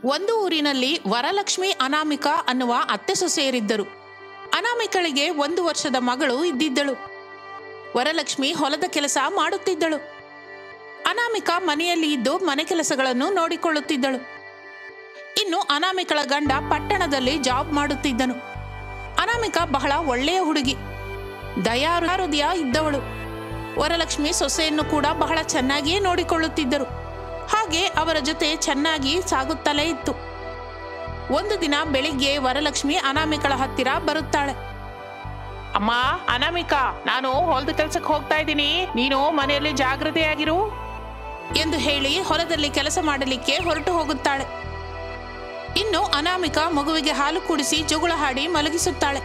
ಒಂದು ಊರಿನಲ್ಲಿ ವರಲಕ್ಷ್ಮಿ ಅನಾಮಿಕಾ ಅನ್ನುವ ಅತ್ತೆ ಸೊಸೆಯರಿದ್ದರು ಅನಾಮಿಕಳಿಗೆ ಒಂದು ವರ್ಷದ ಮಗಳು ಇದ್ದಿದ್ದಳು ವರಲಕ್ಷ್ಮಿ ಹೊಲದ ಕೆಲಸ ಮಾಡುತ್ತಿದ್ದಳು ಅನಾಮಿಕಾ ಮನೆಯಲ್ಲಿ ಇದ್ದು ಮನೆ ಕೆಲಸಗಳನ್ನು ನೋಡಿಕೊಳ್ಳುತ್ತಿದ್ದಳು ಇನ್ನು ಅನಾಮಿಕಳ ಗಂಡ ಪಟ್ಟಣದಲ್ಲಿ ಜಾಬ್ ಮಾಡುತ್ತಿದ್ದನು ಅನಾಮಿಕಾ ಬಹಳ ಒಳ್ಳೆಯ ಹುಡುಗಿ ದಯಾಹೃದಯ ಇದ್ದವಳು ವರಲಕ್ಷ್ಮಿ ಸೊಸೆಯನ್ನು ಕೂಡ ಬಹಳ ಚೆನ್ನಾಗಿಯೇ ನೋಡಿಕೊಳ್ಳುತ್ತಿದ್ದರು ಹಾಗೆ ಅವರ ಜೊತೆ ಚೆನ್ನಾಗಿ ಸಾಗುತ್ತಲೇ ಇತ್ತು ಒಂದು ದಿನ ಬೆಳಿಗ್ಗೆ ವರಲಕ್ಷ್ಮಿ ಅನಾಮಿಕಳ ಹತ್ತಿರ ಬರುತ್ತಾಳೆ ಅಮ್ಮ ಅನಾಮಿಕಾ ನಾನು ಹೊಲದ ಕೆಲ್ಸಕ್ಕೆ ಹೋಗ್ತಾ ಇದ್ದೀನಿ ನೀನು ಮನೆಯಲ್ಲಿ ಜಾಗ್ರತೆಯಾಗಿರು ಎಂದು ಹೇಳಿ ಹೊಲದಲ್ಲಿ ಕೆಲಸ ಮಾಡಲಿಕ್ಕೆ ಹೊರಟು ಹೋಗುತ್ತಾಳೆ ಇನ್ನು ಅನಾಮಿಕಾ ಮಗುವಿಗೆ ಹಾಲು ಕುಡಿಸಿ ಜುಗುಳ ಹಾಡಿ ಮಲಗಿಸುತ್ತಾಳೆ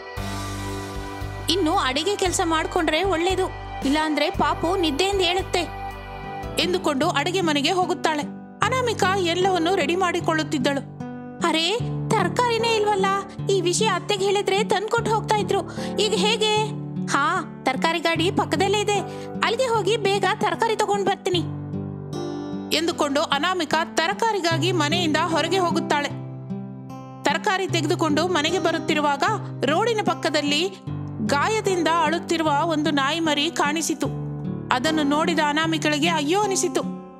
ಇನ್ನು ಅಡಿಗೆ ಕೆಲಸ ಮಾಡಿಕೊಂಡ್ರೆ ಒಳ್ಳೇದು ಇಲ್ಲಾಂದ್ರೆ ಪಾಪು ನಿದ್ದೆಯಿಂದ ಹೇಳುತ್ತೆ ಎಂದುಕೊಂಡು ಅಡಿಗೆ ಮನೆಗೆ ಹೋಗುತ್ತಾಳೆ ಅನಾಮಿಕಾ ಎಲ್ಲವನ್ನು ರೆಡಿ ಮಾಡಿಕೊಳ್ಳುತ್ತಿದ್ದಳು ಅರೆ ತರಕಾರಿನೇ ಇಲ್ವಲ್ಲ ಈ ವಿಷಯ ಅತ್ತೆಗೆ ಹೇಳಿದ್ರೆ ತಂದ್ಕೊಟ್ಟು ಹೋಗ್ತಾ ಇದ್ರು ಈಗ ಹೇಗೆ ಹಾ ತರಕಾರಿ ಗಾಡಿ ಪಕ್ಕದಲ್ಲೇ ಇದೆ ಅಲ್ಲಿಗೆ ಹೋಗಿ ಬೇಗ ತರಕಾರಿ ತಗೊಂಡು ಬರ್ತೀನಿ ಎಂದುಕೊಂಡು ಅನಾಮಿಕಾ ತರಕಾರಿಗಾಗಿ ಮನೆಯಿಂದ ಹೊರಗೆ ಹೋಗುತ್ತಾಳೆ ತರಕಾರಿ ತೆಗೆದುಕೊಂಡು ಮನೆಗೆ ಬರುತ್ತಿರುವಾಗ ರೋಡಿನ ಪಕ್ಕದಲ್ಲಿ ಗಾಯದಿಂದ ಅಳುತ್ತಿರುವ ಒಂದು ನಾಯಿ ಮರಿ ಕಾಣಿಸಿತು ಅದನ್ನು ನೋಡಿದ ಅನಾಮಿಕಳಿಗೆ ಅಯ್ಯೋ ಅನಿಸಿತು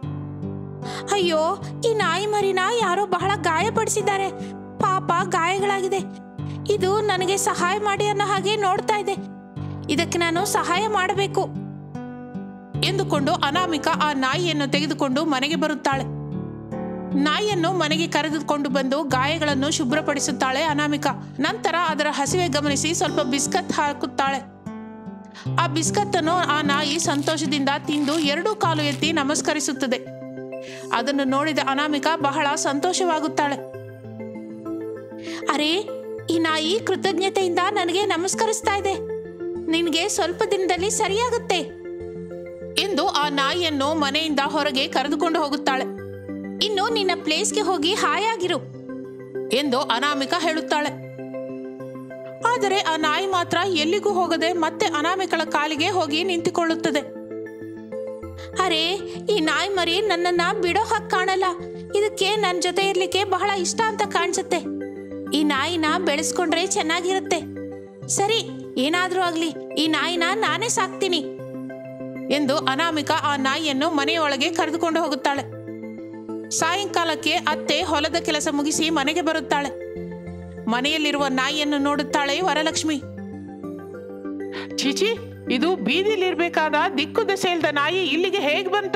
ಅಯ್ಯೋ ಈ ನಾಯಿ ಮರಿನ ಯಾರೋ ಬಹಳ ಗಾಯಪಡಿಸಿದ್ದಾರೆ ಪಾಪ ಗಾಯಗಳಾಗಿದೆ ಇದು ನನಗೆ ಸಹಾಯ ಮಾಡಿ ಅನ್ನೋ ಹಾಗೆ ನೋಡ್ತಾ ಇದೆ ಇದಕ್ಕೆ ನಾನು ಸಹಾಯ ಮಾಡಬೇಕು ಎಂದುಕೊಂಡು ಅನಾಮಿಕಾ ಆ ನಾಯಿಯನ್ನು ತೆಗೆದುಕೊಂಡು ಮನೆಗೆ ಬರುತ್ತಾಳೆ ನಾಯಿಯನ್ನು ಮನೆಗೆ ಕರೆದುಕೊಂಡು ಬಂದು ಗಾಯಗಳನ್ನು ಶುಭ್ರಪಡಿಸುತ್ತಾಳೆ ಅನಾಮಿಕಾ ನಂತರ ಅದರ ಹಸಿವೆ ಗಮನಿಸಿ ಸ್ವಲ್ಪ ಬಿಸ್ಕತ್ ಹಾಕುತ್ತಾಳೆ ಆ ಬಿಸ್ಕತ್ ಅನ್ನು ಆ ನಾಯಿ ಸಂತೋಷದಿಂದ ತಿಂದು ಎರಡೂ ಕಾಲು ಎತ್ತಿ ನಮಸ್ಕರಿಸುತ್ತದೆ ಅದನ್ನು ನೋಡಿದ ಅನಾಮಿಕಾ ಬಹಳ ಸಂತೋಷವಾಗುತ್ತಾಳೆ ಅರೆ ಈ ನಾಯಿ ಕೃತಜ್ಞತೆಯಿಂದ ನನಗೆ ನಮಸ್ಕರಿಸ್ತಾ ಇದೆ ನಿನಗೆ ಸ್ವಲ್ಪ ದಿನದಲ್ಲಿ ಸರಿಯಾಗುತ್ತೆ ಎಂದು ಆ ನಾಯಿಯನ್ನು ಮನೆಯಿಂದ ಹೊರಗೆ ಕರೆದುಕೊಂಡು ಹೋಗುತ್ತಾಳೆ ಇನ್ನು ನಿನ್ನ ಪ್ಲೇಸ್ಗೆ ಹೋಗಿ ಹಾಯಾಗಿರು ಎಂದು ಅನಾಮಿಕಾ ಹೇಳುತ್ತಾಳೆ ಆದರೆ ಆ ನಾಯಿ ಮಾತ್ರ ಎಲ್ಲಿಗೂ ಹೋಗದೆ ಮತ್ತೆ ಅನಾಮಿಕಳ ಕಾಲಿಗೆ ಹೋಗಿ ನಿಂತುಕೊಳ್ಳುತ್ತದೆ ಅರೆ ಈ ನಾಯಿ ಮರಿ ನನ್ನನ್ನ ಬಿಡೋ ಹಾಗೆ ಕಾಣಲ್ಲ ಇದಕ್ಕೆ ನನ್ನ ಜೊತೆ ಇರ್ಲಿಕ್ಕೆ ಬಹಳ ಇಷ್ಟ ಅಂತ ಕಾಣಿಸುತ್ತೆ ಈ ನಾಯಿನ ಬೆಳೆಸ್ಕೊಂಡ್ರೆ ಚೆನ್ನಾಗಿರುತ್ತೆ ಸರಿ ಏನಾದ್ರೂ ಆಗ್ಲಿ ಈ ನಾಯಿನ ನಾನೇ ಸಾಕ್ತೀನಿ ಎಂದು ಅನಾಮಿಕಾ ಆ ನಾಯಿಯನ್ನು ಮನೆಯೊಳಗೆ ಕರೆದುಕೊಂಡು ಹೋಗುತ್ತಾಳೆ ಸಾಯಂಕಾಲಕ್ಕೆ ಅತ್ತೆ ಹೊಲದ ಕೆಲಸ ಮುಗಿಸಿ ಮನೆಗೆ ಬರುತ್ತಾಳೆ ಮನೆಯಲ್ಲಿರುವ ನಾಯಿಯನ್ನು ನೋಡುತ್ತಾಳೆ ವರಲಕ್ಷ್ಮಿ ಚೀಚಿ ಇದು ಬೀದಿಲಿರ್ಬೇಕಾದ ದಿಕ್ಕು ದೆಸೆ ಇಲ್ದ ನಾಯಿ ಇಲ್ಲಿಗೆ ಹೇಗ್ ಬಂತು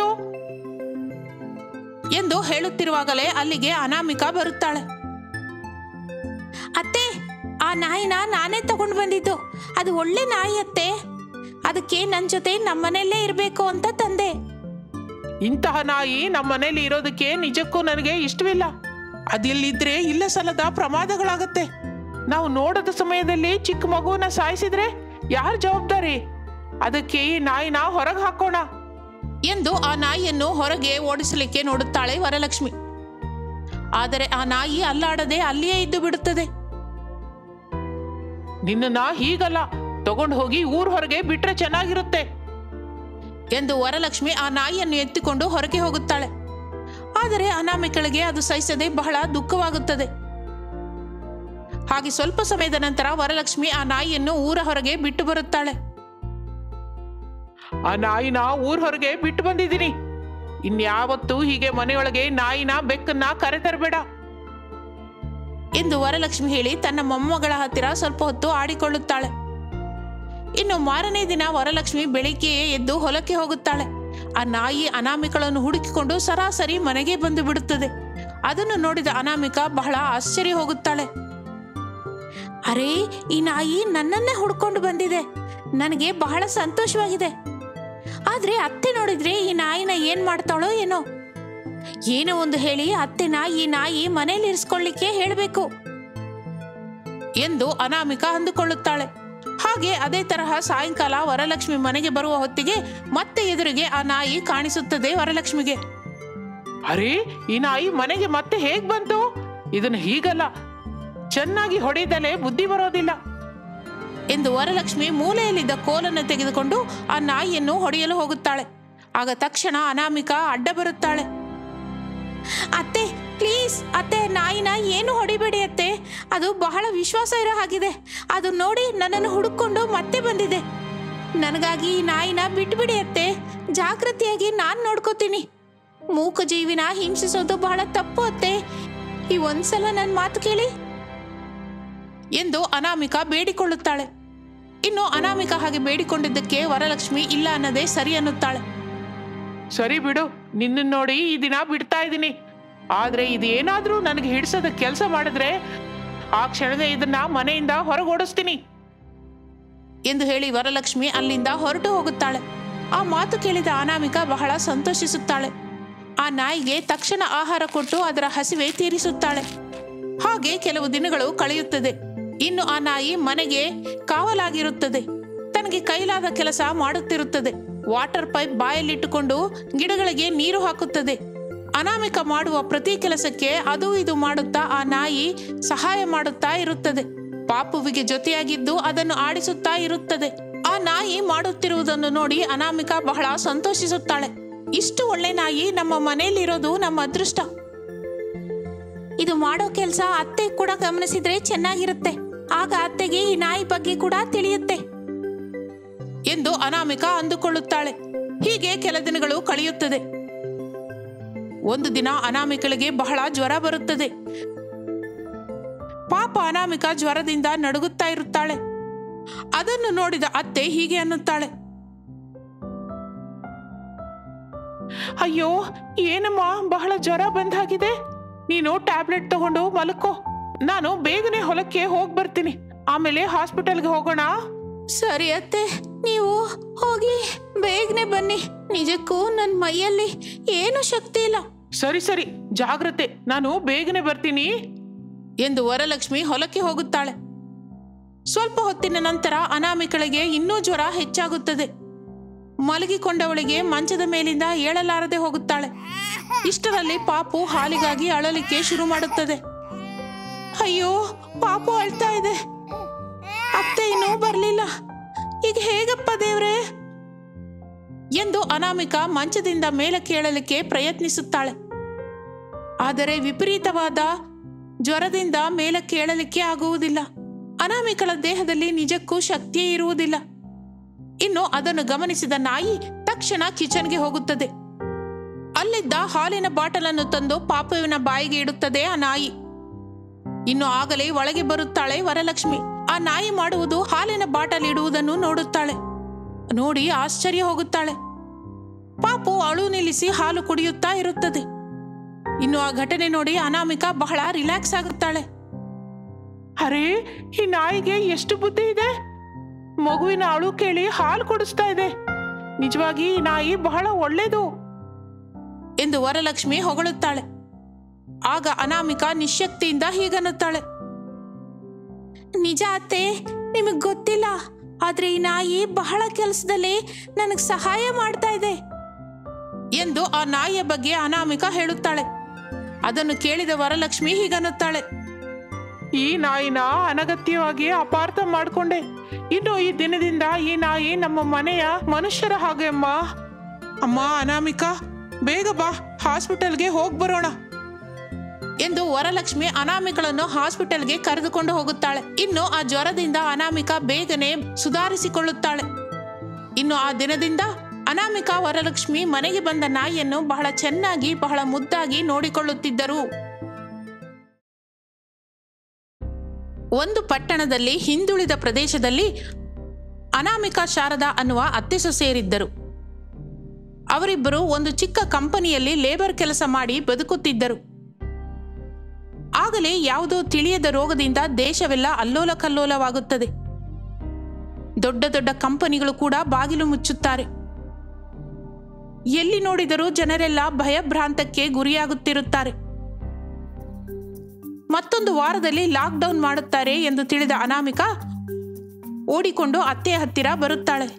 ಎಂದು ಹೇಳುತ್ತಿರುವಾಗಲೇ ಅಲ್ಲಿಗೆ ಅನಾಮಿಕಾ ಬರುತ್ತಾಳೆ ಅತ್ತೆ ಆ ನಾಯಿನ ನಾನೇ ತಗೊಂಡು ಬಂದಿದ್ದು ಅದು ಒಳ್ಳೆ ನಾಯಿ ಅತ್ತೆ ಅದಕ್ಕೆ ನನ್ನ ಜೊತೆ ನಮ್ಮನೆಯಲ್ಲೇ ಇರಬೇಕು ಅಂತ ತಂದೆ ಇಂತಹ ನಾಯಿ ನಮ್ಮ ಮನೇಲಿ ಇರೋದಕ್ಕೆ ನಿಜಕ್ಕೂ ನನಗೆ ಇಷ್ಟವಿಲ್ಲ ಅದಿಲ್ಲಿದ್ರೆ ಇಲ್ಲ ಸಲದ ಪ್ರಮಾದಗಳಾಗತ್ತೆ ನಾವು ನೋಡದ ಸಮಯದಲ್ಲಿ ಚಿಕ್ಕ ಮಗುವನ್ನ ಸಾಯಿಸಿದ್ರೆ ಯಾರ ಜವಾಬ್ದಾರಿ ಅದಕ್ಕೆ ಈ ನಾಯಿನ ಹೊರಗೆ ಹಾಕೋಣ ಎಂದು ಆ ನಾಯಿಯನ್ನು ಹೊರಗೆ ಓಡಿಸಲಿಕ್ಕೆ ನೋಡುತ್ತಾಳೆ ವರಲಕ್ಷ್ಮಿ ಆದರೆ ಆ ನಾಯಿ ಅಲ್ಲಾಡದೆ ಅಲ್ಲಿಯೇ ಇದ್ದು ಬಿಡುತ್ತದೆ ನಿನ್ನನ್ನ ಹೀಗಲ್ಲ ತಗೊಂಡು ಹೋಗಿ ಊರ್ ಹೊರಗೆ ಬಿಟ್ರೆ ಚೆನ್ನಾಗಿರುತ್ತೆ ಎಂದು ವರಲಕ್ಷ್ಮಿ ಆ ನಾಯಿಯನ್ನು ಎತ್ತಿಕೊಂಡು ಹೊರಗೆ ಹೋಗುತ್ತಾಳೆ ಆದರೆ ಅನಾಮಿಕಳಿಗೆ ಅದು ಸಹಿಸದೆ ಬಹಳ ದುಃಖವಾಗುತ್ತದೆ ಹಾಗೆ ಸ್ವಲ್ಪ ಸಮಯದ ನಂತರ ವರಲಕ್ಷ್ಮಿ ಆ ನಾಯಿಯನ್ನು ಊರ ಹೊರಗೆ ಬಿಟ್ಟು ಬರುತ್ತಾಳೆ ಆ ನಾಯಿನ ಊರ್ ಹೊರಗೆ ಬಿಟ್ಟು ಬಂದಿದ್ದೀನಿ ಇನ್ಯಾವತ್ತೂ ಹೀಗೆ ಮನೆಯೊಳಗೆ ನಾಯಿನ ಬೆಕ್ಕನ್ನ ಕರೆತರಬೇಡ ಎಂದು ವರಲಕ್ಷ್ಮಿ ಹೇಳಿ ತನ್ನ ಮೊಮ್ಮಗಳ ಹತ್ತಿರ ಸ್ವಲ್ಪ ಹೊತ್ತು ಆಡಿಕೊಳ್ಳುತ್ತಾಳೆ ಇನ್ನು ಮಾರನೇ ದಿನ ವರಲಕ್ಷ್ಮಿ ಬೆಳಿಗ್ಗೆಯೇ ಎದ್ದು ಹೊಲಕ್ಕೆ ಹೋಗುತ್ತಾಳೆ ಆ ನಾಯಿ ಅನಾಮಿಕಳನ್ನು ಹುಡುಕಿಕೊಂಡು ಸರಾಸರಿ ಮನೆಗೆ ಬಂದು ಬಿಡುತ್ತದೆ ಅದನ್ನು ನೋಡಿದ ಅನಾಮಿಕ ಬಹಳ ಆಶ್ಚರ್ಯ ಹೋಗುತ್ತಾಳೆ ಅರೇ ಈ ನಾಯಿ ನನ್ನನ್ನೇ ಹುಡ್ಕೊಂಡು ಬಂದಿದೆ ನನಗೆ ಬಹಳ ಸಂತೋಷವಾಗಿದೆ ಆದ್ರೆ ಅತ್ತೆ ನೋಡಿದ್ರೆ ಈ ನಾಯಿನ ಏನ್ ಮಾಡ್ತಾಳೋ ಏನೋ ಏನೋ ಒಂದು ಹೇಳಿ ಅತ್ತೆನ ಈ ನಾಯಿ ಮನೇಲಿ ಇರಿಸ್ಕೊಳ್ಳಿಕ್ಕೆ ಹೇಳಬೇಕು ಎಂದು ಅನಾಮಿಕಾ ಅಂದುಕೊಳ್ಳುತ್ತಾಳೆ ಹಾಗೆ ಅದೇ ತರಹ ಸಾಯಂಕಾಲ ವರಲಕ್ಷ್ಮಿ ಮನೆಗೆ ಬರುವ ಹೊತ್ತಿಗೆ ಮತ್ತೆ ಎದುರಿಗೆ ಆ ನಾಯಿ ಕಾಣಿಸುತ್ತದೆ ವರಲಕ್ಷ್ಮಿಗೆ ಅರೇ ಈ ನಾಯಿ ಮನೆಗೆ ಮತ್ತೆ ಹೇಗ್ ಬಂತು ಇದನ್ನ ಹೀಗಲ್ಲ ಚೆನ್ನಾಗಿ ಹೊಡೆದಲೆ ಬುದ್ಧಿ ಬರೋದಿಲ್ಲ ಎಂದು ವರಲಕ್ಷ್ಮಿ ಮೂಲೆಯಲ್ಲಿದ್ದ ಕೋಲನ್ನು ತೆಗೆದುಕೊಂಡು ಆ ನಾಯಿಯನ್ನು ಹೊಡೆಯಲು ಹೋಗುತ್ತಾಳೆ ಆಗ ತಕ್ಷಣ ಅನಾಮಿಕಾ ಅಡ್ಡ ಬರುತ್ತಾಳೆ ಅತ್ತೆ ಪ್ಲೀಸ್ ಅತ್ತೆ ನಾಯಿನ ಏನು ಹೊಡಿಬೇಡಿ ಅತ್ತೆ ಅದು ಬಹಳ ವಿಶ್ವಾಸ ಇರೋ ಹಾಗಿದೆ ಅದು ನೋಡಿ ನನ್ನನ್ನು ಹುಡುಕೊಂಡು ಮತ್ತೆ ಬಂದಿದೆ ನನಗಾಗಿ ಈ ನಾಯಿನ ಬಿಟ್ಬಿಡಿ ಅತ್ತೆ ಜಾಗೃತಿಯಾಗಿ ನಾನು ನೋಡ್ಕೋತೀನಿ ಮೂಕ ಜೀವಿನ ಹಿಂಸಿಸೋದು ಬಹಳ ತಪ್ಪು ಅತ್ತೆ ಈ ಒಂದ್ಸಲ ನನ್ನ ಮಾತು ಕೇಳಿ ಎಂದು ಅನಾಮಿಕಾ ಬೇಡಿಕೊಳ್ಳುತ್ತಾಳೆ ಇನ್ನು ಅನಾಮಿಕಾ ಹಾಗೆ ಬೇಡಿಕೊಂಡಿದ್ದಕ್ಕೆ ವರಲಕ್ಷ್ಮಿ ಇಲ್ಲ ಅನ್ನದೇ ಸರಿ ಅನ್ನುತ್ತಾಳೆ ಸರಿ ಬಿಡು ನಿನ್ನ ನೋಡಿ ಈ ದಿನ ಬಿಡ್ತಾ ಇದ್ದೀನಿ ಆದ್ರೆ ಇದೇನಾದ್ರೂ ನನಗೆ ಹಿಡಿಸೋದ ಕೆಲಸ ಮಾಡಿದ್ರೆ ಆ ಕ್ಷಣದ ಇದನ್ನ ಮನೆಯಿಂದ ಹೊರಗೋಡಿಸ್ತೀನಿ ಎಂದು ಹೇಳಿ ವರಲಕ್ಷ್ಮಿ ಅಲ್ಲಿಂದ ಹೊರಟು ಹೋಗುತ್ತಾಳೆ ಆ ಮಾತು ಕೇಳಿದ ಅನಾಮಿಕಾ ಬಹಳ ಸಂತೋಷಿಸುತ್ತಾಳೆ ಆ ನಾಯಿಗೆ ತಕ್ಷಣ ಆಹಾರ ಕೊಟ್ಟು ಅದರ ಹಸಿವೆ ತೀರಿಸುತ್ತಾಳೆ ಹಾಗೆ ಕೆಲವು ದಿನಗಳು ಕಳೆಯುತ್ತದೆ ಇನ್ನು ಆ ನಾಯಿ ಮನೆಗೆ ಕಾವಲಾಗಿರುತ್ತದೆ ತನಗೆ ಕೈಲಾದ ಕೆಲಸ ಮಾಡುತ್ತಿರುತ್ತದೆ ವಾಟರ್ ಪೈಪ್ ಬಾಯಲ್ಲಿಟ್ಟುಕೊಂಡು ಗಿಡಗಳಿಗೆ ನೀರು ಹಾಕುತ್ತದೆ ಅನಾಮಿಕ ಮಾಡುವ ಪ್ರತಿ ಕೆಲಸಕ್ಕೆ ಅದು ಇದು ಮಾಡುತ್ತಾ ಆ ನಾಯಿ ಸಹಾಯ ಮಾಡುತ್ತಾ ಇರುತ್ತದೆ ಪಾಪುವಿಗೆ ಜೊತೆಯಾಗಿದ್ದು ಅದನ್ನು ಆಡಿಸುತ್ತಾ ಇರುತ್ತದೆ ಆ ನಾಯಿ ಮಾಡುತ್ತಿರುವುದನ್ನು ನೋಡಿ ಅನಾಮಿಕ ಬಹಳ ಸಂತೋಷಿಸುತ್ತಾಳೆ ಇಷ್ಟು ಒಳ್ಳೆ ನಾಯಿ ನಮ್ಮ ಮನೆಯಲ್ಲಿರೋದು ನಮ್ಮ ಅದೃಷ್ಟ ಇದು ಮಾಡೋ ಕೆಲಸ ಅತ್ತೆ ಕೂಡ ಗಮನಿಸಿದ್ರೆ ಚೆನ್ನಾಗಿರುತ್ತೆ ಆಗ ಅತ್ತೆಗೆ ಈ ನಾಯಿ ಬಗ್ಗೆ ಕೂಡ ತಿಳಿಯುತ್ತೆ ಎಂದು ಅನಾಮಿಕ ಅಂದುಕೊಳ್ಳುತ್ತಾಳೆ ಹೀಗೆ ಕೆಲ ದಿನಗಳು ಕಳೆಯುತ್ತದೆ ಒಂದು ದಿನ ಅನಾಮಿಕಳಿಗೆ ಬಹಳ ಜ್ವರ ಬರುತ್ತದೆ ಪಾಪ ಅನಾಮಿಕ ಜ್ವರದಿಂದ ನಡುಗುತ್ತಾ ಇರುತ್ತಾಳೆ ಅದನ್ನು ನೋಡಿದ ಅತ್ತೆ ಹೀಗೆ ಅನ್ನುತ್ತಾಳೆ ಅಯ್ಯೋ ಏನಮ್ಮ ಬಹಳ ಜ್ವರ ಬಂದಾಗಿದೆ ನೀನು ಟ್ಯಾಬ್ಲೆಟ್ ತಗೊಂಡು ಮಲ್ಕೋ ನಾನು ಬೇಗನೆ ಹೊಲಕ್ಕೆ ಹೋಗಿ ಬರ್ತೀನಿ ಆಮೇಲೆ ಹಾಸ್ಪಿಟಲ್ಗೆ ಹೋಗೋಣ ಸರಿ ಅತ್ತೆ ನೀವು ಹೋಗಿ ಬೇಗನೆ ಬನ್ನಿ ನಿಜಕ್ಕೂ ನನ್ನ ಮೈಯಲ್ಲಿ ಏನು ಶಕ್ತಿ ಇಲ್ಲ ಸರಿ ಸರಿ ಜಾಗ್ರತೆ ನಾನು ಬೇಗನೆ ಬರ್ತೀನಿ ಎಂದು ವರಲಕ್ಷ್ಮಿ ಹೊಲಕ್ಕೆ ಹೋಗುತ್ತಾಳೆ ಸ್ವಲ್ಪ ಹೊತ್ತಿನ ನಂತರ ಅನಾಮಿಕಳಿಗೆ ಇನ್ನೂ ಜ್ವರ ಹೆಚ್ಚಾಗುತ್ತದೆ ಮಲಗಿಕೊಂಡವಳಿಗೆ ಮಂಚದ ಮೇಲಿಂದ ಏಳಲಾರದೆ ಹೋಗುತ್ತಾಳೆ ಇಷ್ಟರಲ್ಲಿ ಪಾಪು ಹಾಲಿಗಾಗಿ ಅಳಲಿಕ್ಕೆ ಶುರು ಮಾಡುತ್ತದೆ ಅಯ್ಯೋ ಪಾಪು ಅಳ್ತಾ ಇದೆ ಅತ್ತೆ ಇನ್ನೂ ಬರಲಿಲ್ಲ ಈಗ ಹೇಗಪ್ಪ ದೇವ್ರೆ ಎಂದು ಅನಾಮಿಕ ಮಂಚದಿಂದ ಮೇಲಕ್ಕೆ ಏಳಲಿಕ್ಕೆ ಪ್ರಯತ್ನಿಸುತ್ತಾಳೆ ಆದರೆ ವಿಪರೀತವಾದ ಜ್ವರದಿಂದ ಮೇಲಕ್ಕೆ ಏಳಲಿಕ್ಕೆ ಆಗುವುದಿಲ್ಲ ಅನಾಮಿಕಳ ದೇಹದಲ್ಲಿ ನಿಜಕ್ಕೂ ಶಕ್ತಿಯೇ ಇರುವುದಿಲ್ಲ ಇನ್ನು ಅದನ್ನು ಗಮನಿಸಿದ ನಾಯಿ ತಕ್ಷಣ ಕಿಚನ್ಗೆ ಹೋಗುತ್ತದೆ ಅಲ್ಲಿದ್ದ ಹಾಲಿನ ಬಾಟಲನ್ನು ತಂದು ಪಾಪುವಿನ ಬಾಯಿಗೆ ಇಡುತ್ತದೆ ಆ ನಾಯಿ ಇನ್ನು ಆಗಲೇ ಒಳಗೆ ಬರುತ್ತಾಳೆ ವರಲಕ್ಷ್ಮಿ ಆ ನಾಯಿ ಮಾಡುವುದು ಹಾಲಿನ ಬಾಟಲ್ ಇಡುವುದನ್ನು ನೋಡುತ್ತಾಳೆ ನೋಡಿ ಆಶ್ಚರ್ಯ ಹೋಗುತ್ತಾಳೆ ಪಾಪು ಅಳು ನಿಲ್ಲಿಸಿ ಹಾಲು ಕುಡಿಯುತ್ತಾ ಇರುತ್ತದೆ ಇನ್ನು ಆ ಘಟನೆ ನೋಡಿ ಅನಾಮಿಕ ಬಹಳ ರಿಲ್ಯಾಕ್ಸ್ ಆಗುತ್ತಾಳೆ ಅರೇ ಈ ನಾಯಿಗೆ ಎಷ್ಟು ಬುದ್ಧಿ ಇದೆ ಮಗುವಿನ ಅಳು ಕೇಳಿ ಹಾಲು ಕುಡಿಸ್ತಾ ಇದೆ ನಿಜವಾಗಿ ಈ ನಾಯಿ ಬಹಳ ಒಳ್ಳೇದು ಎಂದು ವರಲಕ್ಷ್ಮಿ ಹೊಗಳುತ್ತಾಳೆ ಆಗ ಅನಾಮಿಕ ನಿಶ್ಶಕ್ತಿಯಿಂದ ಹೀಗನ್ನುತ್ತಾಳೆ ನಿಜ ಅತ್ತೆ ನಿಮಗ್ ಗೊತ್ತಿಲ್ಲ ಆದ್ರೆ ಈ ನಾಯಿ ಬಹಳ ಕೆಲಸದಲ್ಲಿ ನನಗೆ ಸಹಾಯ ಮಾಡ್ತಾ ಇದೆ ಎಂದು ಆ ನಾಯಿಯ ಬಗ್ಗೆ ಅನಾಮಿಕ ಹೇಳುತ್ತಾಳೆ ಅದನ್ನು ಕೇಳಿದ ವರಲಕ್ಷ್ಮಿ ಹೀಗನ್ನುತ್ತಾಳೆ ಈ ನಾಯಿನ ಅನಗತ್ಯವಾಗಿ ಅಪಾರ್ಥ ಮಾಡ್ಕೊಂಡೆ ಇನ್ನು ಈ ದಿನದಿಂದ ಈ ನಾಯಿ ನಮ್ಮ ಮನೆಯ ಮನುಷ್ಯರ ಹಾಗೆ ಅಮ್ಮ ಅಮ್ಮ ಅನಾಮಿಕಾ ಬೇಗ ಬಾ ಹಾಸ್ಪಿಟಲ್ಗೆ ಹೋಗ್ ಬರೋಣ ಎಂದು ವರಲಕ್ಷ್ಮಿ ಅನಾಮಿಕಳನ್ನು ಹಾಸ್ಪಿಟಲ್ಗೆ ಕರೆದುಕೊಂಡು ಹೋಗುತ್ತಾಳೆ ಇನ್ನು ಆ ಜ್ವರದಿಂದ ಅನಾಮಿಕ ಬೇಗನೆ ಸುಧಾರಿಸಿಕೊಳ್ಳುತ್ತಾಳೆ ಇನ್ನು ಆ ದಿನದಿಂದ ಅನಾಮಿಕ ವರಲಕ್ಷ್ಮಿ ಮನೆಗೆ ಬಂದ ನಾಯಿಯನ್ನು ಬಹಳ ಚೆನ್ನಾಗಿ ಬಹಳ ಮುದ್ದಾಗಿ ನೋಡಿಕೊಳ್ಳುತ್ತಿದ್ದರು ಒಂದು ಪಟ್ಟಣದಲ್ಲಿ ಹಿಂದುಳಿದ ಪ್ರದೇಶದಲ್ಲಿ ಅನಾಮಿಕಾ ಶಾರದಾ ಅನ್ನುವ ಅತ್ತೆ ಸೊಸೆಯರಿದ್ದರು ಅವರಿಬ್ಬರು ಒಂದು ಚಿಕ್ಕ ಕಂಪನಿಯಲ್ಲಿ ಲೇಬರ್ ಕೆಲಸ ಮಾಡಿ ಬದುಕುತ್ತಿದ್ದರು ಆಗಲೇ ಯಾವುದೋ ತಿಳಿಯದ ರೋಗದಿಂದ ದೇಶವೆಲ್ಲ ಅಲ್ಲೋಲ ಕಲ್ಲೋಲವಾಗುತ್ತದೆ ದೊಡ್ಡ ದೊಡ್ಡ ಕಂಪನಿಗಳು ಕೂಡ ಬಾಗಿಲು ಮುಚ್ಚುತ್ತಾರೆ ಎಲ್ಲಿ ನೋಡಿದರೂ ಜನರೆಲ್ಲ ಭಯಭ್ರಾಂತಕ್ಕೆ ಗುರಿಯಾಗುತ್ತಿರುತ್ತಾರೆ ಮತ್ತೊಂದು ವಾರದಲ್ಲಿ ಲಾಕ್ಡೌನ್ ಮಾಡುತ್ತಾರೆ ಎಂದು ತಿಳಿದ ಅನಾಮಿಕಾ ಓಡಿಕೊಂಡು ಅತ್ತೆಯ ಹತ್ತಿರ ಬರುತ್ತಾಳೆ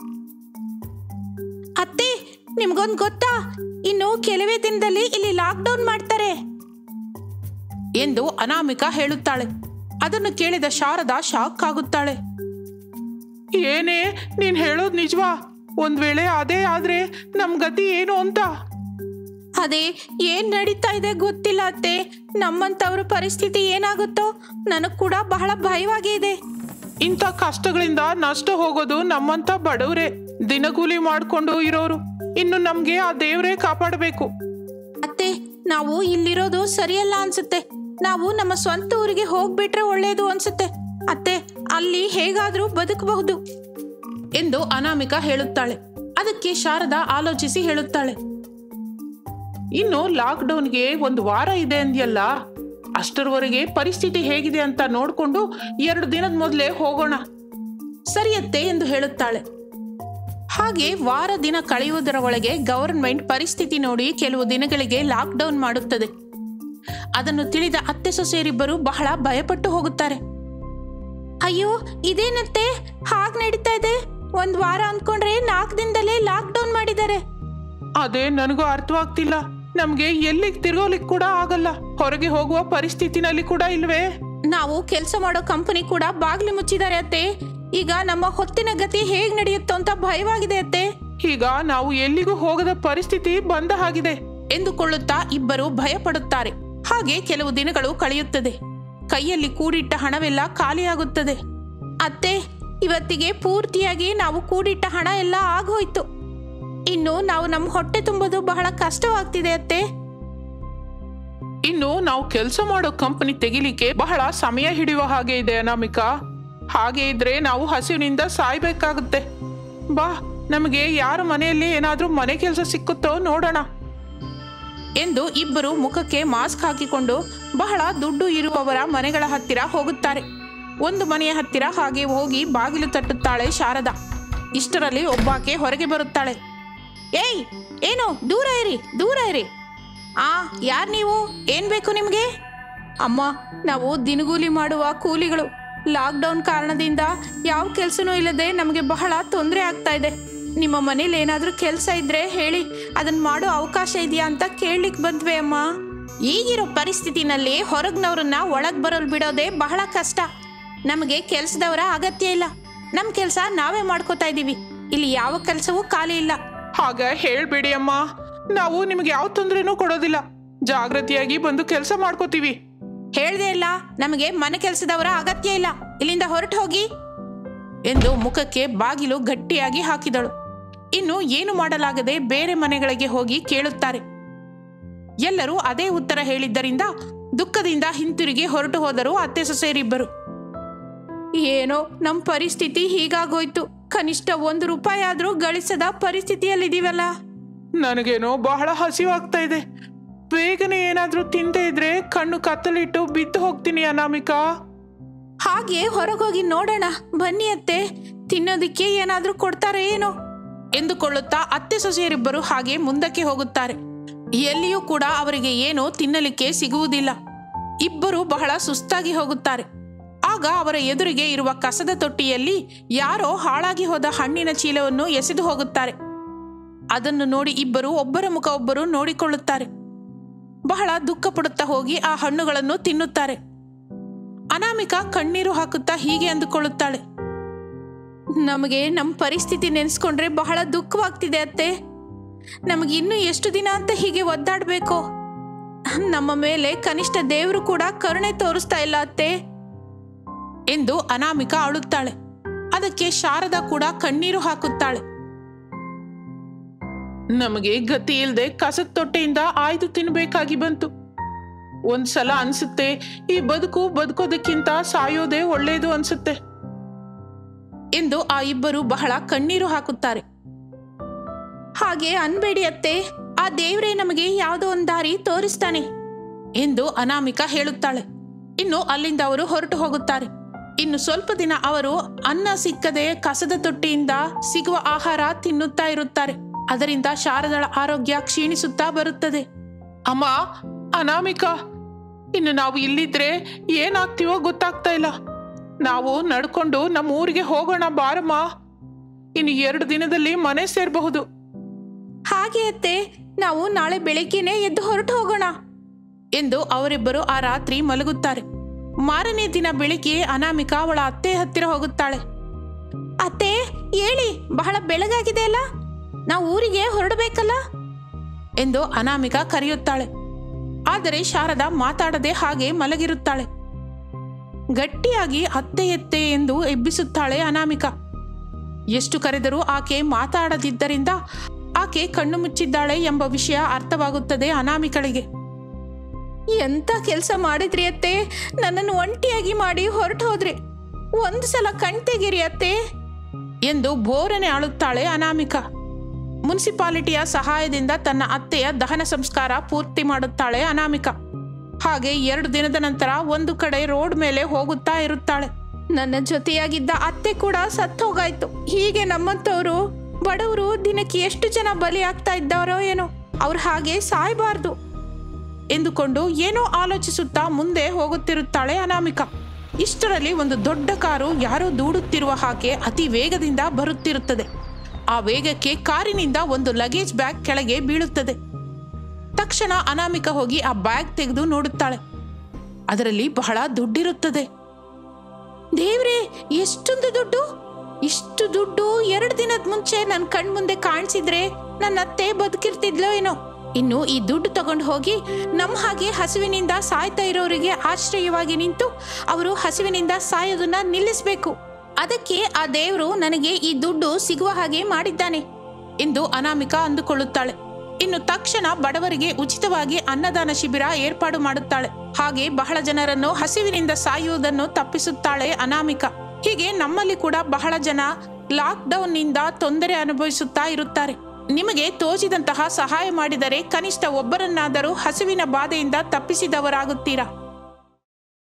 ಅತ್ತೆ ನಿಮ್ಗೊಂದು ಗೊತ್ತಾ ಇನ್ನು ಕೆಲವೇ ದಿನದಲ್ಲಿ ಇಲ್ಲಿ ಲಾಕ್ಡೌನ್ ಮಾಡ್ತಾರೆ ಎಂದು ಅನಾಮಿಕಾ ಹೇಳುತ್ತಾಳೆ ಅದನ್ನು ಕೇಳಿದ ಶಾರದಾ ಶಾಕ್ ಆಗುತ್ತಾಳೆ ಏನೇ ನೀನ್ ಹೇಳೋದ್ ನಿಜವಾ ಒಂದ್ ವೇಳೆ ಅದೇ ಆದ್ರೆ ನಮ್ ಗತಿ ಏನು ಅಂತ ಅದೇ ಏನ್ ನಡೀತಾ ಇದೆ ಗೊತ್ತಿಲ್ಲ ಅತ್ತೆ ನಮ್ಮಂತವ್ರ ಪರಿಸ್ಥಿತಿ ಏನಾಗುತ್ತೋ ನನಗ್ ಕೂಡ ಬಹಳ ಭಯವಾಗೇ ಇದೆ ಇಂಥ ಕಷ್ಟಗಳಿಂದ ನಷ್ಟ ಹೋಗೋದು ನಮ್ಮಂತ ಬಡವರೇ ದಿನಗೂಲಿ ಮಾಡ್ಕೊಂಡು ಇರೋರು ಇನ್ನು ನಮ್ಗೆ ಆ ದೇವರೇ ಕಾಪಾಡಬೇಕು ಅತ್ತೆ ನಾವು ಇಲ್ಲಿರೋದು ಸರಿಯಲ್ಲ ಅನ್ಸುತ್ತೆ ನಾವು ನಮ್ಮ ಸ್ವಂತ ಊರಿಗೆ ಹೋಗ್ಬಿಟ್ರೆ ಒಳ್ಳೇದು ಅನ್ಸುತ್ತೆ ಅತ್ತೆ ಅಲ್ಲಿ ಹೇಗಾದ್ರೂ ಬದುಕಬಹುದು ಎಂದು ಅನಾಮಿಕಾ ಹೇಳುತ್ತಾಳೆ ಅದಕ್ಕೆ ಶಾರದಾ ಆಲೋಚಿಸಿ ಹೇಳುತ್ತಾಳೆ ಇನ್ನು ಲಾಕ್ಡೌನ್ಗೆ ಒಂದು ವಾರ ಇದೆ ಅಂದ್ಯಲ್ಲ ಅಷ್ಟರವರೆಗೆ ಪರಿಸ್ಥಿತಿ ಹೇಗಿದೆ ಅಂತ ನೋಡ್ಕೊಂಡು ಎರಡು ದಿನದ ಮೊದಲೇ ಹೋಗೋಣ ಸರಿಯತ್ತೆ ಎಂದು ಹೇಳುತ್ತಾಳೆ ಹಾಗೆ ವಾರ ದಿನ ಕಳೆಯುವುದರ ಒಳಗೆ ಗವರ್ಮೆಂಟ್ ಪರಿಸ್ಥಿತಿ ನೋಡಿ ಕೆಲವು ದಿನಗಳಿಗೆ ಲಾಕ್ಡೌನ್ ಮಾಡುತ್ತದೆ ಅದನ್ನು ತಿಳಿದ ಅತ್ತೆ ಸೊಸೆಯರಿಬ್ಬರು ಬಹಳ ಭಯಪಟ್ಟು ಹೋಗುತ್ತಾರೆ ಅಯ್ಯೋ ಇದೇನತ್ತೆ ಹಾಗ್ ನಡೀತಾ ಇದೆ ಒಂದ್ ವಾರ ಅಂದ್ಕೊಂಡ್ರೆ ನಾಲ್ಕು ದಿನದಲ್ಲೇ ಲಾಕ್ಡೌನ್ ಮಾಡಿದ್ದಾರೆ ಅದೇ ನನಗೂ ಅರ್ಥವಾಗ್ತಿಲ್ಲ ನಮ್ಗೆ ಎಲ್ಲಿಗೆ ತಿರ್ಗೋಲಿಕ್ ಕೂಡ ಆಗಲ್ಲ ಹೊರಗೆ ಹೋಗುವ ಪರಿಸ್ಥಿತಿನಲ್ಲಿ ಕೂಡ ಇಲ್ವೇ ನಾವು ಕೆಲಸ ಮಾಡೋ ಕಂಪನಿ ಕೂಡ ಬಾಗ್ಲು ಮುಚ್ಚಿದ್ದಾರೆ ಅತ್ತೆ ಈಗ ನಮ್ಮ ಹೊತ್ತಿನ ಗತಿ ಹೇಗ್ ನಡೆಯುತ್ತೋ ಅಂತ ಭಯವಾಗಿದೆ ಅತ್ತೆ ಈಗ ನಾವು ಎಲ್ಲಿಗೂ ಹೋಗದ ಪರಿಸ್ಥಿತಿ ಬಂದ ಹಾಗಿದೆ ಎಂದುಕೊಳ್ಳುತ್ತಾ ಇಬ್ಬರು ಭಯಪಡುತ್ತಾರೆ ಹಾಗೆ ಕೆಲವು ದಿನಗಳು ಕಳೆಯುತ್ತದೆ ಕೈಯಲ್ಲಿ ಕೂಡಿಟ್ಟ ಹಣವೆಲ್ಲ ಖಾಲಿಯಾಗುತ್ತದೆ ಅತ್ತೆ ಇವತ್ತಿಗೆ ಪೂರ್ತಿಯಾಗಿ ನಾವು ಕೂಡಿಟ್ಟ ಹಣ ಎಲ್ಲ ಆಗೋಯ್ತು ಇನ್ನು ನಾವು ನಮ್ಮ ಹೊಟ್ಟೆ ತುಂಬೋದು ಬಹಳ ಕಷ್ಟವಾಗ್ತಿದೆ ಅತ್ತೆ ಇನ್ನು ನಾವು ಕೆಲಸ ಮಾಡೋ ಕಂಪನಿ ತೆಗಿಲಿಕ್ಕೆ ಬಹಳ ಸಮಯ ಹಿಡಿಯುವ ಹಾಗೆ ಇದೆ ಅನಾಮಿಕಾ ಹಾಗೆ ಇದ್ರೆ ನಾವು ಹಸಿವಿನಿಂದ ಸಾಯ್ಬೇಕಾಗುತ್ತೆ ಬಾ ನಮಗೆ ಯಾರ ಮನೆಯಲ್ಲಿ ಏನಾದ್ರೂ ಮನೆ ಕೆಲಸ ಸಿಕ್ಕುತ್ತೋ ನೋಡೋಣ ಎಂದು ಇಬ್ಬರು ಮುಖಕ್ಕೆ ಮಾಸ್ಕ್ ಹಾಕಿಕೊಂಡು ಬಹಳ ದುಡ್ಡು ಇರುವವರ ಮನೆಗಳ ಹತ್ತಿರ ಹೋಗುತ್ತಾರೆ ಒಂದು ಮನೆಯ ಹತ್ತಿರ ಹಾಗೆ ಹೋಗಿ ಬಾಗಿಲು ತಟ್ಟುತ್ತಾಳೆ ಶಾರದಾ ಇಷ್ಟರಲ್ಲಿ ಒಬ್ಬಾಕೆ ಹೊರಗೆ ಬರುತ್ತಾಳೆ ಏಯ್ ಏನು ದೂರ ಇರಿ ದೂರ ಇರಿ ಆ ಯಾರು ನೀವು ಏನ್ ಬೇಕು ನಿಮಗೆ ಅಮ್ಮ ನಾವು ದಿನಗೂಲಿ ಮಾಡುವ ಕೂಲಿಗಳು ಲಾಕ್ಡೌನ್ ಕಾರಣದಿಂದ ಯಾವ ಕೆಲಸನೂ ಇಲ್ಲದೆ ನಮಗೆ ಬಹಳ ತೊಂದರೆ ಆಗ್ತಾ ಇದೆ ನಿಮ್ಮ ಮನೇಲಿ ಏನಾದರೂ ಕೆಲಸ ಇದ್ರೆ ಹೇಳಿ ಅದನ್ನ ಮಾಡೋ ಅವಕಾಶ ಇದೆಯಾ ಅಂತ ಕೇಳಲಿಕ್ಕೆ ಬಂದ್ವಿ ಅಮ್ಮ ಈಗಿರೋ ಪರಿಸ್ಥಿತಿನಲ್ಲಿ ಹೊರಗ್ನವ್ರನ್ನ ಒಳಗ್ ಬರೋಲ್ ಬಿಡೋದೇ ಬಹಳ ಕಷ್ಟ ನಮಗೆ ಕೆಲಸದವರ ಅಗತ್ಯ ಇಲ್ಲ ನಮ್ಮ ಕೆಲಸ ನಾವೇ ಮಾಡ್ಕೋತಾ ಇದ್ದೀವಿ ಇಲ್ಲಿ ಯಾವ ಕೆಲಸವೂ ಖಾಲಿ ಇಲ್ಲ ಹಾಗ ಹೇಳ್ಬೇಡಿ ಅಮ್ಮ ನಾವು ನಿಮ್ಗೆ ಯಾವ ತೊಂದರೆನೂ ಕೊಡೋದಿಲ್ಲ ಜಾಗೃತಿಯಾಗಿ ಬಂದು ಕೆಲಸ ಮಾಡ್ಕೋತೀವಿ ಹೇಳ್ದೆ ಇಲ್ಲ ನಮಗೆ ಮನೆ ಕೆಲಸದವರ ಅಗತ್ಯ ಇಲ್ಲ ಇಲ್ಲಿಂದ ಹೊರಟು ಹೋಗಿ ಎಂದು ಮುಖಕ್ಕೆ ಬಾಗಿಲು ಗಟ್ಟಿಯಾಗಿ ಹಾಕಿದಳು ಇನ್ನು ಏನು ಮಾಡಲಾಗದೆ ಬೇರೆ ಮನೆಗಳಿಗೆ ಹೋಗಿ ಕೇಳುತ್ತಾರೆ ಎಲ್ಲರೂ ಅದೇ ಉತ್ತರ ಹೇಳಿದ್ದರಿಂದ ದುಃಖದಿಂದ ಹಿಂತಿರುಗಿ ಹೊರಟು ಹೋದರು ಅತ್ತೆ ಸೊಸೆಯರಿಬ್ಬರು ಏನೋ ನಮ್ಮ ಪರಿಸ್ಥಿತಿ ಹೀಗಾಗೋಯ್ತು ಕನಿಷ್ಠ ಒಂದು ರೂಪಾಯಿ ಆದ್ರೂ ಗಳಿಸದ ಪರಿಸ್ಥಿತಿಯಲ್ಲಿದ್ದೀವಲ್ಲ ನನಗೇನೋ ಬಹಳ ಹಸಿವಾಗ್ತಾ ಇದೆ ಬೇಗನೆ ಏನಾದ್ರೂ ತಿಂದೇ ಇದ್ರೆ ಕಣ್ಣು ಕತ್ತಲಿಟ್ಟು ಬಿದ್ದು ಹೋಗ್ತೀನಿ ಅನಾಮಿಕಾ ಹಾಗೆ ಹೊರಗೋಗಿ ನೋಡೋಣ ಬನ್ನಿ ಅತ್ತೆ ತಿನ್ನೋದಿಕ್ಕೆ ಏನಾದ್ರೂ ಕೊಡ್ತಾರೆ ಏನೋ ಎಂದುಕೊಳ್ಳುತ್ತಾ ಅತ್ತೆ ಸೊಸೆಯರಿಬ್ಬರು ಹಾಗೆ ಮುಂದಕ್ಕೆ ಹೋಗುತ್ತಾರೆ ಎಲ್ಲಿಯೂ ಕೂಡ ಅವರಿಗೆ ಏನೋ ತಿನ್ನಲಿಕ್ಕೆ ಸಿಗುವುದಿಲ್ಲ ಇಬ್ಬರು ಬಹಳ ಸುಸ್ತಾಗಿ ಹೋಗುತ್ತಾರೆ ಆಗ ಅವರ ಎದುರಿಗೆ ಇರುವ ಕಸದ ತೊಟ್ಟಿಯಲ್ಲಿ ಯಾರೋ ಹಾಳಾಗಿ ಹೋದ ಹಣ್ಣಿನ ಚೀಲವನ್ನು ಎಸೆದು ಹೋಗುತ್ತಾರೆ ಅದನ್ನು ನೋಡಿ ಇಬ್ಬರು ಒಬ್ಬರ ಮುಖ ಒಬ್ಬರು ನೋಡಿಕೊಳ್ಳುತ್ತಾರೆ ಬಹಳ ದುಃಖ ಪಡುತ್ತಾ ಹೋಗಿ ಆ ಹಣ್ಣುಗಳನ್ನು ತಿನ್ನುತ್ತಾರೆ ಅನಾಮಿಕಾ ಕಣ್ಣೀರು ಹಾಕುತ್ತಾ ಹೀಗೆ ಅಂದುಕೊಳ್ಳುತ್ತಾಳೆ ನಮಗೆ ನಮ್ಮ ಪರಿಸ್ಥಿತಿ ನೆನೆಸ್ಕೊಂಡ್ರೆ ಬಹಳ ದುಃಖವಾಗ್ತಿದೆ ಅತ್ತೆ ನಮಗೆ ಇನ್ನೂ ಎಷ್ಟು ದಿನ ಅಂತ ಹೀಗೆ ಒದ್ದಾಡಬೇಕು ನಮ್ಮ ಮೇಲೆ ಕನಿಷ್ಠ ದೇವರು ಕೂಡ ಕರುಣೆ ತೋರಿಸ್ತಾ ಇಲ್ಲ ಅತ್ತೆ ಎಂದು ಅನಾಮಿಕಾ ಅಳುತ್ತಾಳೆ ಅದಕ್ಕೆ ಶಾರದಾ ಕೂಡ ಕಣ್ಣೀರು ಹಾಕುತ್ತಾಳೆ ನಮಗೆ ಗತಿ ಇಲ್ದೆ ಕಸದ ತೊಟ್ಟೆಯಿಂದ ಆಯ್ದು ತಿನ್ಬೇಕಾಗಿ ಬಂತು ಒಂದ್ಸಲ ಅನ್ಸುತ್ತೆ ಈ ಬದುಕು ಬದುಕೋದಕ್ಕಿಂತ ಸಾಯೋದೇ ಒಳ್ಳೇದು ಅನ್ಸುತ್ತೆ ಎಂದು ಆ ಇಬ್ಬರು ಬಹಳ ಕಣ್ಣೀರು ಹಾಕುತ್ತಾರೆ ಹಾಗೆ ಅನ್ಬೇಡಿ ಅತ್ತೆ ಆ ದೇವ್ರೇ ನಮಗೆ ಯಾವುದೋ ಒಂದು ದಾರಿ ತೋರಿಸ್ತಾನೆ ಎಂದು ಅನಾಮಿಕಾ ಹೇಳುತ್ತಾಳೆ ಇನ್ನು ಅಲ್ಲಿಂದ ಅವರು ಹೊರಟು ಹೋಗುತ್ತಾರೆ ಇನ್ನು ಸ್ವಲ್ಪ ದಿನ ಅವರು ಅನ್ನ ಸಿಕ್ಕದೆ ಕಸದ ತೊಟ್ಟಿಯಿಂದ ಸಿಗುವ ಆಹಾರ ತಿನ್ನುತ್ತಾ ಇರುತ್ತಾರೆ ಅದರಿಂದ ಶಾರದಳ ಆರೋಗ್ಯ ಕ್ಷೀಣಿಸುತ್ತಾ ಬರುತ್ತದೆ ಅಮ್ಮ ಅನಾಮಿಕಾ ಇನ್ನು ನಾವು ಇಲ್ಲಿದ್ರೆ ಏನಾಗ್ತೀವೋ ಗೊತ್ತಾಗ್ತಾ ಇಲ್ಲ ನಾವು ನಡ್ಕೊಂಡು ನಮ್ಮ ಊರಿಗೆ ಹೋಗೋಣ ಬಾರಮ್ಮ ಇನ್ನು ಎರಡು ದಿನದಲ್ಲಿ ಮನೆ ಸೇರಬಹುದು ಹಾಗೆ ಅತ್ತೆ ನಾವು ನಾಳೆ ಬೆಳಗ್ಗೆನೆ ಎದ್ದು ಹೊರಟು ಹೋಗೋಣ ಎಂದು ಅವರಿಬ್ಬರು ಆ ರಾತ್ರಿ ಮಲಗುತ್ತಾರೆ ಮಾರನೇ ದಿನ ಬೆಳಿಗ್ಗೆ ಅನಾಮಿಕಾ ಅವಳ ಅತ್ತೆ ಹತ್ತಿರ ಹೋಗುತ್ತಾಳೆ ಅತ್ತೆ ಹೇಳಿ ಬಹಳ ಬೆಳಗಾಗಿದೆ ಅಲ್ಲ ನಾವು ಊರಿಗೆ ಹೊರಡಬೇಕಲ್ಲ ಎಂದು ಅನಾಮಿಕಾ ಕರೆಯುತ್ತಾಳೆ ಆದರೆ ಶಾರದಾ ಮಾತಾಡದೆ ಹಾಗೆ ಮಲಗಿರುತ್ತಾಳೆ ಗಟ್ಟಿಯಾಗಿ ಅತ್ತೆ ಎತ್ತೆ ಎಂದು ಎಬ್ಬಿಸುತ್ತಾಳೆ ಅನಾಮಿಕಾ ಎಷ್ಟು ಕರೆದರೂ ಆಕೆ ಮಾತಾಡದಿದ್ದರಿಂದ ಆಕೆ ಕಣ್ಣು ಮುಚ್ಚಿದ್ದಾಳೆ ಎಂಬ ವಿಷಯ ಅರ್ಥವಾಗುತ್ತದೆ ಅನಾಮಿಕಳಿಗೆ ಎಂತ ಕೆಲಸ ಮಾಡಿದ್ರಿ ಅತ್ತೆ ನನ್ನನ್ನು ಒಂಟಿಯಾಗಿ ಮಾಡಿ ಹೊರಟು ಹೋದ್ರಿ ಒಂದು ಸಲ ಕಣ್ ತೆಗೀರಿ ಅತ್ತೆ ಎಂದು ಬೋರನೆ ಆಳುತ್ತಾಳೆ ಅನಾಮಿಕಾ ಮುನ್ಸಿಪಾಲಿಟಿಯ ಸಹಾಯದಿಂದ ತನ್ನ ಅತ್ತೆಯ ದಹನ ಸಂಸ್ಕಾರ ಪೂರ್ತಿ ಮಾಡುತ್ತಾಳೆ ಅನಾಮಿಕಾ ಹಾಗೆ ಎರಡು ದಿನದ ನಂತರ ಒಂದು ಕಡೆ ರೋಡ್ ಮೇಲೆ ಹೋಗುತ್ತಾ ಇರುತ್ತಾಳೆ ನನ್ನ ಜೊತೆಯಾಗಿದ್ದ ಅತ್ತೆ ಕೂಡ ಸತ್ತೋಗಾಯ್ತು ಹೀಗೆ ನಮ್ಮಂತವರು ಬಡವರು ದಿನಕ್ಕೆ ಎಷ್ಟು ಜನ ಬಲಿ ಆಗ್ತಾ ಇದ್ದಾರೋ ಏನೋ ಅವ್ರು ಹಾಗೆ ಸಾಯಬಾರ್ದು ಎಂದುಕೊಂಡು ಏನೋ ಆಲೋಚಿಸುತ್ತಾ ಮುಂದೆ ಹೋಗುತ್ತಿರುತ್ತಾಳೆ ಅನಾಮಿಕಾ ಇಷ್ಟರಲ್ಲಿ ಒಂದು ದೊಡ್ಡ ಕಾರು ಯಾರೋ ದೂಡುತ್ತಿರುವ ಹಾಗೆ ಅತಿ ವೇಗದಿಂದ ಬರುತ್ತಿರುತ್ತದೆ ಆ ವೇಗಕ್ಕೆ ಕಾರಿನಿಂದ ಒಂದು ಲಗೇಜ್ ಬ್ಯಾಗ್ ಕೆಳಗೆ ಬೀಳುತ್ತದೆ ತಕ್ಷಣ ಅನಾಮಿಕ ಹೋಗಿ ಆ ಬ್ಯಾಗ್ ತೆಗೆದು ನೋಡುತ್ತಾಳೆ ಅದರಲ್ಲಿ ಬಹಳ ದುಡ್ಡಿರುತ್ತದೆ ದೇವ್ರೇ ಎಷ್ಟೊಂದು ದುಡ್ಡು ಇಷ್ಟು ದುಡ್ಡು ಎರಡು ದಿನದ ಮುಂಚೆ ನನ್ನ ಕಣ್ಮುಂದೆ ಕಾಣಿಸಿದ್ರೆ ನನ್ನ ಅತ್ತೆ ಬದುಕಿರ್ತಿದ್ಲೋ ಏನೋ ಇನ್ನು ಈ ದುಡ್ಡು ತಗೊಂಡು ಹೋಗಿ ನಮ್ಮ ಹಾಗೆ ಹಸಿವಿನಿಂದ ಸಾಯ್ತಾ ಇರೋರಿಗೆ ಆಶ್ರಯವಾಗಿ ನಿಂತು ಅವರು ಹಸಿವಿನಿಂದ ಸಾಯೋದನ್ನ ನಿಲ್ಲಿಸಬೇಕು ಅದಕ್ಕೆ ಆ ದೇವರು ನನಗೆ ಈ ದುಡ್ಡು ಸಿಗುವ ಹಾಗೆ ಮಾಡಿದ್ದಾನೆ ಎಂದು ಅನಾಮಿಕಾ ಅಂದುಕೊಳ್ಳುತ್ತಾಳೆ ಇನ್ನು ತಕ್ಷಣ ಬಡವರಿಗೆ ಉಚಿತವಾಗಿ ಅನ್ನದಾನ ಶಿಬಿರ ಏರ್ಪಾಡು ಮಾಡುತ್ತಾಳೆ ಹಾಗೆ ಬಹಳ ಜನರನ್ನು ಹಸಿವಿನಿಂದ ಸಾಯುವುದನ್ನು ತಪ್ಪಿಸುತ್ತಾಳೆ ಅನಾಮಿಕಾ ಹೀಗೆ ನಮ್ಮಲ್ಲಿ ಕೂಡ ಬಹಳ ಜನ ಲಾಕ್ಡೌನ್ನಿಂದ ತೊಂದರೆ ಅನುಭವಿಸುತ್ತಾ ಇರುತ್ತಾರೆ ನಿಮಗೆ ತೋಚಿದಂತಹ ಸಹಾಯ ಮಾಡಿದರೆ ಕನಿಷ್ಠ ಒಬ್ಬರನ್ನಾದರೂ ಹಸಿವಿನ ಬಾಧೆಯಿಂದ ತಪ್ಪಿಸಿದವರಾಗುತ್ತೀರಾ